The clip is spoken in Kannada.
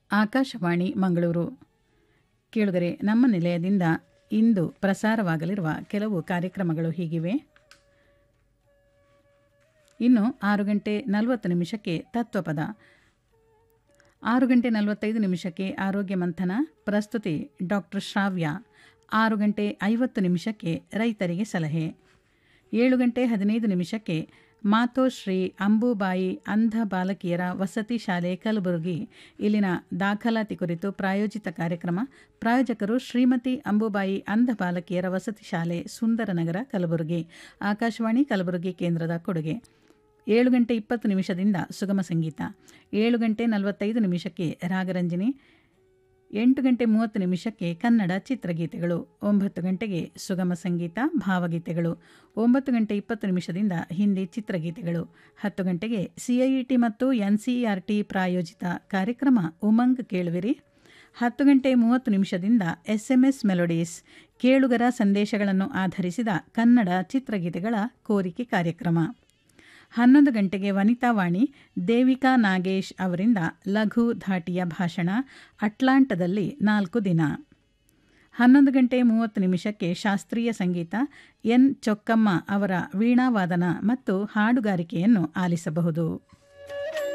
ಆಕಾಶವಾಣಿ ಮಂಗಳೂರು ಕೇಳುಗರೆ ನಮ್ಮ ನಿಲಯದಿಂದ ಇಂದು ಪ್ರಸಾರವಾಗಲಿರುವ ಕೆಲವು ಕಾರ್ಯಕ್ರಮಗಳು ಹೀಗಿವೆ ಇನ್ನು ಆರು ಗಂಟೆ ನಲವತ್ತು ನಿಮಿಷಕ್ಕೆ ತತ್ವಪದ ಆರು ಗಂಟೆ ನಲವತ್ತೈದು ನಿಮಿಷಕ್ಕೆ ಆರೋಗ್ಯ ಮಂಥನ ಪ್ರಸ್ತುತಿ ಡಾಕ್ಟರ್ ಶ್ರಾವ್ಯ ಆರು ಗಂಟೆ ಐವತ್ತು ನಿಮಿಷಕ್ಕೆ ರೈತರಿಗೆ ಸಲಹೆ ಏಳು ಗಂಟೆ ಹದಿನೈದು ನಿಮಿಷಕ್ಕೆ ಮಾತೋಶ್ರೀ ಅಂಬುಬಾಯಿ ಅಂಧ ಬಾಲಕಿಯರ ವಸತಿ ಶಾಲೆ ಕಲಬುರಗಿ ಇಲ್ಲಿನ ದಾಖಲಾತಿ ಕುರಿತು ಪ್ರಾಯೋಜಿತ ಕಾರ್ಯಕ್ರಮ ಪ್ರಾಯೋಜಕರು ಶ್ರೀಮತಿ ಅಂಬುಬಾಯಿ ಅಂಧ ಬಾಲಕಿಯರ ವಸತಿ ಶಾಲೆ ಸುಂದರನಗರ ಕಲಬುರಗಿ ಆಕಾಶವಾಣಿ ಕಲಬುರಗಿ ಕೇಂದ್ರದ ಕೊಡುಗೆ ಏಳು ಗಂಟೆ ಇಪ್ಪತ್ತು ನಿಮಿಷದಿಂದ ಸುಗಮ ಸಂಗೀತ ಏಳು ಗಂಟೆ ನಲವತ್ತೈದು ನಿಮಿಷಕ್ಕೆ ರಾಗರಂಜನಿ ಎಂಟು ಗಂಟೆ ಮೂವತ್ತು ನಿಮಿಷಕ್ಕೆ ಕನ್ನಡ ಚಿತ್ರಗೀತೆಗಳು ಒಂಬತ್ತು ಗಂಟೆಗೆ ಸುಗಮ ಸಂಗೀತ ಭಾವಗೀತೆಗಳು ಒಂಬತ್ತು ಗಂಟೆ ಇಪ್ಪತ್ತು ನಿಮಿಷದಿಂದ ಹಿಂದಿ ಚಿತ್ರಗೀತೆಗಳು ಹತ್ತು ಗಂಟೆಗೆ ಸಿಐಇಟಿ ಮತ್ತು ಎನ್ಸಿಇಆರ್ಟಿ ಪ್ರಾಯೋಜಿತ ಕಾರ್ಯಕ್ರಮ ಉಮಂಗ್ ಕೇಳುವಿರಿ ಹತ್ತು ಗಂಟೆ ಮೂವತ್ತು ನಿಮಿಷದಿಂದ ಎಸ್ಎಂಎಸ್ ಮೆಲೋಡೀಸ್ ಕೇಳುಗರ ಸಂದೇಶಗಳನ್ನು ಆಧರಿಸಿದ ಕನ್ನಡ ಚಿತ್ರಗೀತೆಗಳ ಕೋರಿಕೆ ಕಾರ್ಯಕ್ರಮ ಹನ್ನೊಂದು ಗಂಟೆಗೆ ವನಿತಾವಾಣಿ ದೇವಿಕಾ ನಾಗೇಶ್ ಅವರಿಂದ ಲಘು ಧಾಟಿಯ ಭಾಷಣ ಅಟ್ಲಾಂಟದಲ್ಲಿ ನಾಲ್ಕು ದಿನ ಹನ್ನೊಂದು ಗಂಟೆ ಮೂವತ್ತು ನಿಮಿಷಕ್ಕೆ ಶಾಸ್ತ್ರೀಯ ಸಂಗೀತ ಎನ್ ಚೊಕ್ಕಮ್ಮ ಅವರ ವೀಣಾವಾದನ ಮತ್ತು ಹಾಡುಗಾರಿಕೆಯನ್ನು ಆಲಿಸಬಹುದು